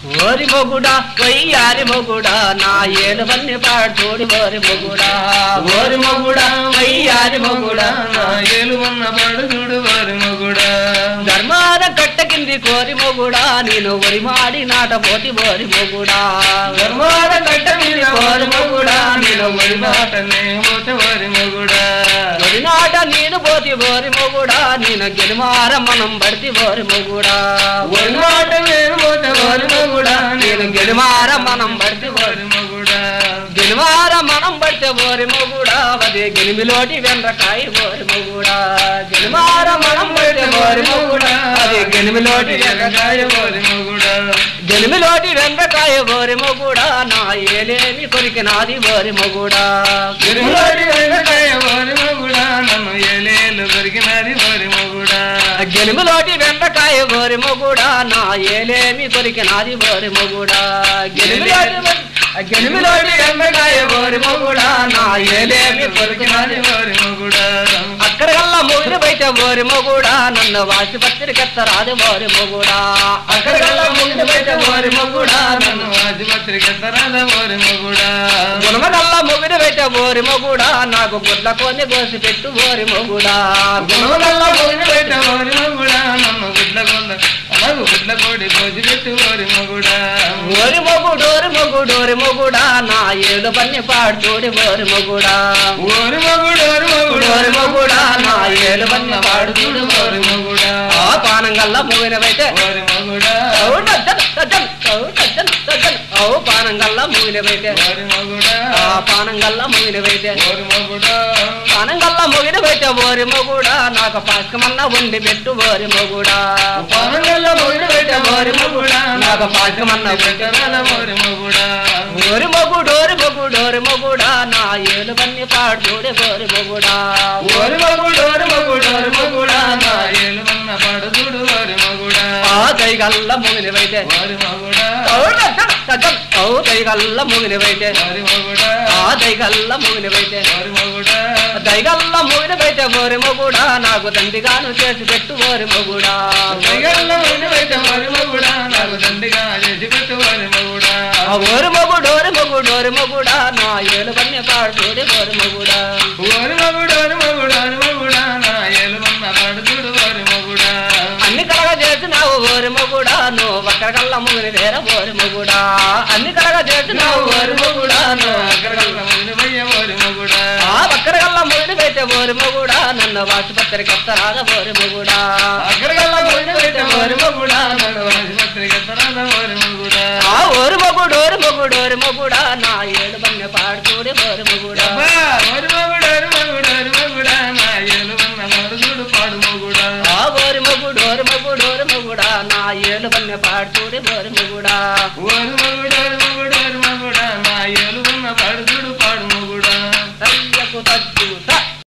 ఓరి మొగుడా వయ్యారి మొగుడా నా ఏలు వన్ని పాడు చూడి ఓరి మొగుడా ఓరి మొగుడా వయ్యారి మొగుడా నా ఏలువన్న పాడు చూడు వారి మొగుడా ధర్మాద కట్ట కింది కోరి మొగుడా నేను ఒరి మాడి నాట పోతి ఓరి మొగుడా ధర్మాల కట్ట మీద వారి మొగుడా నేను వరి మాటనే పోతే వారి మొగుడా ఒరి నాట నేను పోతి ఓరి మొగుడా నేను గెలిమార మనం పడితే ఓరి మొగుడా వరి మాట నేను పోతే వారి మొగుడా నేను గెలిమార మనం పడితే వారి మొగుడా గెలిమార మనం పడితే ఓరి మొగుడా అదే గెలిమిలోటి వెండ్రకాయ ఓరి మొగుడా గెలిమార మనం పడితే ఓరి మొగుడా అదే గెలిమిలోటి ఎరగాయ వెండ్రకాయ వారి మొగుడా గెలిమిలోటి వెండ్రకాయ ఓరి మొగుడా నా ఏలేమి కొరికి నాది ఓరి మొగుడా తిరుమలాడి వెంకటయ్య వారి మొగుడా నన్ను ఏలేలు దొరికినది వారి మొగుడా గెలిమిలోటి వెండ్రకాయ ఓరి మొగుడా నా ఏలేమి కొరికి నాది ఓరి మొగుడా గెలిమిలోటి వెం- గెలిమిలోటి వెండ్రకాయ ఓరి మొగుడా నా ఏలేమి కొరికి నాది దొరికినది వారి మొగుడా అక్కడ కల్లా మొగుడు బయట ఓరి మొగుడా నన్ను వాసిపత్రి కెత్తరాదు ఓరి మొగుడా అక్కడ కల్లా మొగుడు బయట ఓరి మొగుడా నన్ను నన్ను ఆసుపత్రికి ఎత్తరాద వారి మొగుడా గుణమగల్లా మొగుడు బయట ఓరి మొగుడా నాకు గుడ్ల కొని కోసి పెట్టు ఓరి మొగుడా గుణవల్ల పోయి పెట్ట వారి మొగుడా నన్ను గుడ్ల కొంద అలాగు గుడ్ల కోడి పోసి పెట్టు వారి మొగుడా ఓరి మొగుడు ఓరి మొగుడు ఓరి మొగుడా నా ఏడు పన్ని పాడు చూడి ఓరి మొగుడా ఓరి మొగుడు ఓరి మొగుడు ఓరి మొగుడా నా ఏడు పన్ని పాడు చూడు ఓరి ఓరి మొగుడా ఆ పానం గల్లా మూగినవైతే ఓరి మొగుడా ఔ డజ్జన్, డజ్జన్, ఔ డజ్జన్, డజ్జన్, ఔ పానం గల్లా మూగినవైతే ఓరి మొగుడా ఆ పానం గల్లా మూగినవైతే ఓరి మొగుడా పానం గల్లా మూగినవైతే ఓరి మొగుడా నాకు పాకమన్నా ఉండి పెట్టు ఓరి మొగుడా పానంగల్ల పోయి పెట్ట వారి మొగుడా నాకు పాకమన్నా పెట్టరాద వారి మొగుడా ఓరి మొగుడు ఓరి మొగుడు ఓరి మొగుడా నా ఏలు పన్ని పాడు చూడే ఓరి మొగుడా ఓరి మొగుడు ఓరి మొగుడు ఓరి మొగుడా నా ఏలువన్న పాడు చూడు వారి మొగుడా ఆ దైగల్ల ముగినవైతే వారి మొగుడా ఔ డజ్జన్, డజ్జన్, ఔ దైగల్ల ముగినవైతే వారి మొగుడా ఆ దైగల్ల ముగినవైతే వారి మొగుడా దైగల్ల ముగినవైతే ఓరి మొగుడా నాకు దండిగాను చేసి పెట్టు ఓరి మొగుడా జగల్ల ఉండి పెట్ట వారి మొగుడా నాకు దండిగా చేసి పెట్టు వారి మొగుడా ఆ ఓరి మొగుడు ఓరి మొగుడు ఓరి మొగుడా నా ఏలు పన్ని పాడు చూడే ఓరి మొగుడా ఓరి మొగుడు ఓరి మొగుడు ఓరి మొగుడా నా ఏలువన్న పాడు చూడు వారి మొగుడా అన్ని కలగ చేసినావు ఓరి మొగుడా నువ్వు ఒక్కడికల్లా ముగిన వేర ఓరి మొగుడా అన్ని కలగ చేసినావు ఓరి మొగుడా నువ్వు అక్కడికల్ల ముందు పోయే వారి మొగుడా ఆ ఒక్కడికల్లా ముగిన పెట్టే ఓరి మొగుడా నన్ను వాసుపత్రికి వస్తారాద ఓరి మొగుడా అక్కడికల్ల ముందు పెట్ట వారి మొగుడా నన్ను ఆసుపత్రికి ఎత్తరాద వారి మొగుడా ఆ ఓరి మొగుడు ఓరి మొగుడు ఓరి మొగుడా నా ఏడు బన్నె పాడు చూడే ఓరి మొగుడా అబ్బా, ఓరి మొగుడు ఓరి మొగుడు ఓరి మొగుడా నా ఏలువన్న పాడు చూడు పాడు మొగుడా ఆ ఓరి మొగుడు ఓరి మొగుడు ఓరి మొగుడా నా ఏడు బన్నె పాడు చూడే ఓరి మొగుడా ఓరి మొగుడు